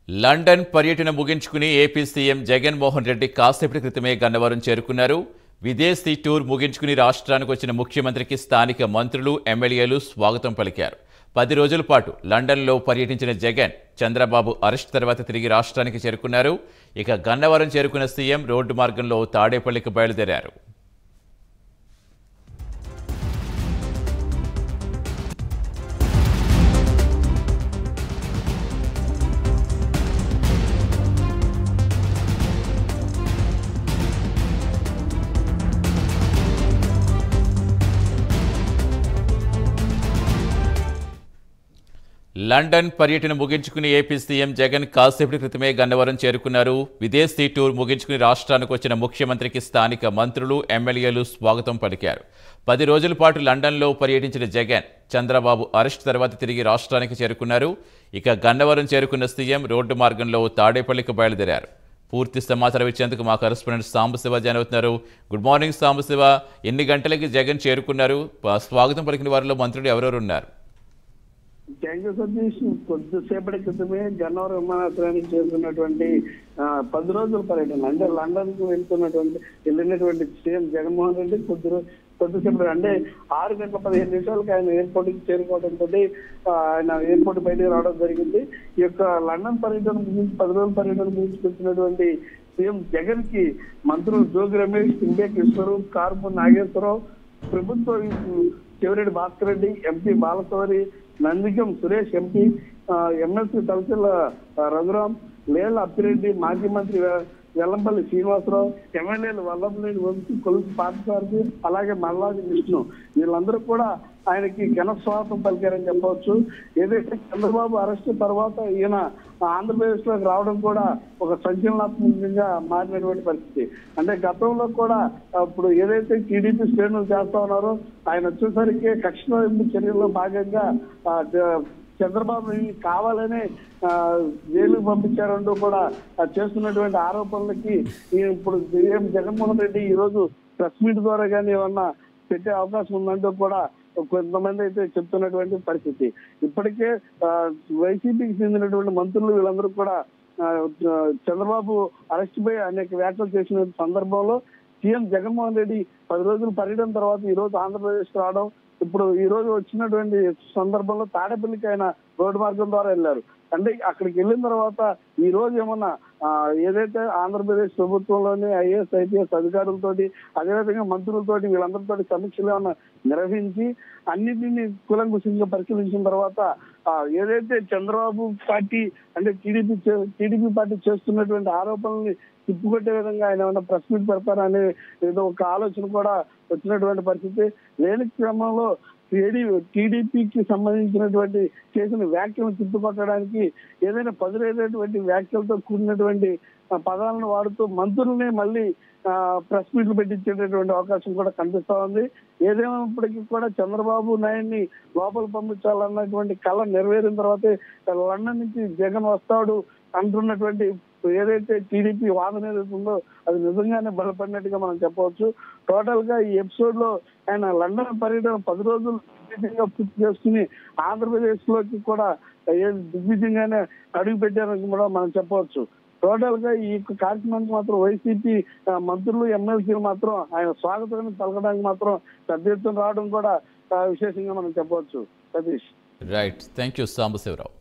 London పర్యటన ముగించుకుని AP CM Jaganmohan Reddy కాసేపటి క్రితమే గన్నవరం చేరుకున్నారు విదేశీ టూర్ ముగించుకుని రాష్ట్రానికి వచ్చిన ముఖ్యమంత్రికి స్థానిక మంత్రులు ఎమ్మెల్యేలు స్వాగతం పలికారు పది రోజుల పాటు లండన్లో పర్యటించిన జగన్ చంద్రబాబు అరెస్ట్ తర్వాత తిరిగి రాష్ట్రానికి చేరుకున్నారు ఇక గన్నవరం చేరుకున్న సీఎం రోడ్డు మార్గంలో తాడేపల్లికి బయలుదేరారు లండన్ పర్యటన ముగించుకుని ఏపీ సీఎం జగన్ కాసేపటి క్రితమే గన్నవరం చేరుకున్నారు విదేశీ టూర్ ముగించుకుని రాష్ట్రానికి వచ్చిన ముఖ్యమంత్రికి స్థానిక మంత్రులు ఎమ్మెల్యేలు స్వాగతం పలికారు పది రోజుల పాటు లండన్లో పర్యటించిన జగన్ చంద్రబాబు అరెస్ట్ తర్వాత తిరిగి రాష్ట్రానికి చేరుకున్నారు ఇక గన్నవరం చేరుకున్న సీఎం రోడ్డు మార్గంలో తాడేపల్లికి బయలుదేరారు పూర్తి సమాచారం ఇచ్చేందుకు మా కరెస్పాండెంట్ సాంబశివ జాయిన్ అవుతున్నారు గుడ్ మార్నింగ్ సాంబశివ ఎన్ని గంటలకి జగన్ చేరుకున్నారు ప- స్వాగతం పలికిన వారిలో మంత్రులు ఎవరెవరు ఉన్నారు థ్యాంక్ యూ సతీష్ కొద్దిసేపటి క్రితమే గన్నవరం విమానాశ్రయానికి చేరుకున్నటువంటి ఆ, పది రోజుల పర్యటన అంటే లండన్ కు వెళ్తున్నటువంటి వెళ్ళినటువంటి సీఎం జగన్మోహన్ రెడ్డి కొద్ది రో- కొద్దిసేపటి అంటే ఆరు గంటల పదిహేను నిమిషాలకు ఆయన ఎయిర్పోర్ట్ కి చేరుకోవడంతో ఆయన ఎయిర్పోర్ట్ బయటకు రావడం జరిగింది ఈ యొక్క లండన్ పర్యటన ముగించి పది రోజుల పర్యటన ముగించుకొచ్చినటువంటి సీఎం జగన్ కి మంత్రులు జోగి రమేష్ పిండే కిషోరరావు కార్పు నాగేశ్వరరావు ప్రభుత్వ చెవిరెడ్డి భాస్కర్ రెడ్డి ఎంపీ బాలసవరి నందిగం సురేష్ ఎంపీ ఆ, ఎమ్మెల్సీ తలసిల్ల ఆ, రఘురాం లేల అప్పిరెడ్డి మాజీ మంత్రి వె- వెల్లంపల్లి శ్రీనివాసరావు ఎమ్మెల్యేలు వల్లభనేని వంశీ కొలుసు పార్థసారథి అలాగే మల్లాది విష్ణు వీళ్ళందరూ కూడా ఆయనకి ఘన స్వాగతం పలికారని చెప్పవచ్చు ఏదైతే చంద్రబాబు అరెస్ట్ తర్వాత ఈయన ఆంధ్రప్రదేశ్ లోకి రావడం కూడా ఒక సంచలనాత్మకంగా మారినటువంటి పరిస్థితి అంటే గతంలో కూడా ఇప్పుడు ఏదైతే టీడీపీ శ్రేణులు చేస్తా ఉన్నారో ఆయన వచ్చేసరికి కక్ష చర్యల్లో భాగంగా ఆ, జ- చంద్రబాబు కావాలనే ఆ, జైలుకు పంపించారంటూ కూడా ఆ, చేస్తున్నటువంటి ఆరోపణలకి ఈ ఇప్పుడు సీఎం జగన్మోహన్ రెడ్డి ఈ రోజు ప్రెస్ మీట్ ద్వారా కానీ ఏమన్నా పెట్టే అవకాశం ఉందంటూ కూడా కొంతమంది అయితే చెప్తున్నటువంటి పరిస్థితి ఇప్పటికే ఆ, వైసీపీకి చెందినటువంటి మంత్రులు వీళ్ళందరూ కూడా ఆ, చంద్రబాబు అరెస్ట్ పై అనేక వ్యాఖ్యలు చేసిన సందర్భంలో సీఎం జగన్మోహన్ రెడ్డి పది రోజులు పర్యటన తర్వాత ఈ రోజు ఆంధ్రప్రదేశ్ రావడం ఇప్పుడు ఈ రోజు వచ్చినటువంటి సందర్భంలో తాడేపల్లికి ఆయన రోడ్డు మార్గం ద్వారా వెళ్ళారు అంటే అక్కడికి వెళ్ళిన తర్వాత ఈ రోజు ఏమన్నా ఆ, ఏదైతే ఆంధ్రప్రదేశ్ ప్రభుత్వంలోని ఐఏఎస్ ఐపీఎస్ అధికారులతోటి అదేవిధంగా మంత్రులతోటి వీళ్ళందరితోటి సమీక్షలు ఏమన్నా నిర్వహించి అన్నిటిని కులంకుశంగా పరిశీలించిన తర్వాత ఆ, ఏదైతే చంద్రబాబు పార్టీ అంటే టీడీపీ టీడీపీ పార్టీ చేస్తున్నటువంటి ఆరోపణల్ని తిప్పుకొట్టే విధంగా ఆయన ఏమైనా ప్రెస్ మీట్ పెడతారనే ఏదో ఒక ఆలోచన కూడా వచ్చినటువంటి పరిస్థితి లేని క్రమంలో టీడీ టీడీపీకి సంబంధించినటువంటి చేసిన వ్యాఖ్యలను తిప్పుకొట్టడానికి ఏదైనా పదులైనటువంటి వ్యాఖ్యలతో కూడినటువంటి ఆ, పదాలను వాడుతూ మంత్రుల్ని మళ్ళీ ప్రెస్ మీట్లు పెట్టించేటటువంటి అవకాశం కూడా కనిపిస్తా ఉంది ఏదేమైనప్పటికీ కూడా చంద్రబాబు నాయుడిని లోపల పంపించాలన్నటువంటి కళ నెరవేరిన తర్వాతే లండన్ నుంచి జగన్ వస్తాడు అంటున్నటువంటి ఏదైతే టీడీపీ వాదన ఏదైతే ఉందో అది నిజంగానే బలపడినట్టుగా మనం చెప్పవచ్చు టోటల్ గా ఈ ఎపిసోడ్ లో ఆయన లండన్ పర్యటన పది రోజులు దిగ్విజయంగా పూర్తి చేసుకుని ఆంధ్రప్రదేశ్ లోకి కూడా ఏ దిగ్విజయంగానే అడుగు పెట్టారని కూడా మనం చెప్పవచ్చు టోటల్ గా ఈ యొక్క కార్యక్రమానికి మాత్రం వైసీపీ ఆ, మంత్రులు ఎమ్మెల్సీలు మాత్రం ఆయన స్వాగతాన్ని పలకడానికి మాత్రం పెద్ద ఎత్తున రావడం కూడా ఆ, విశేషంగా మనం చెప్పవచ్చు Satish right thank you Sambasivarao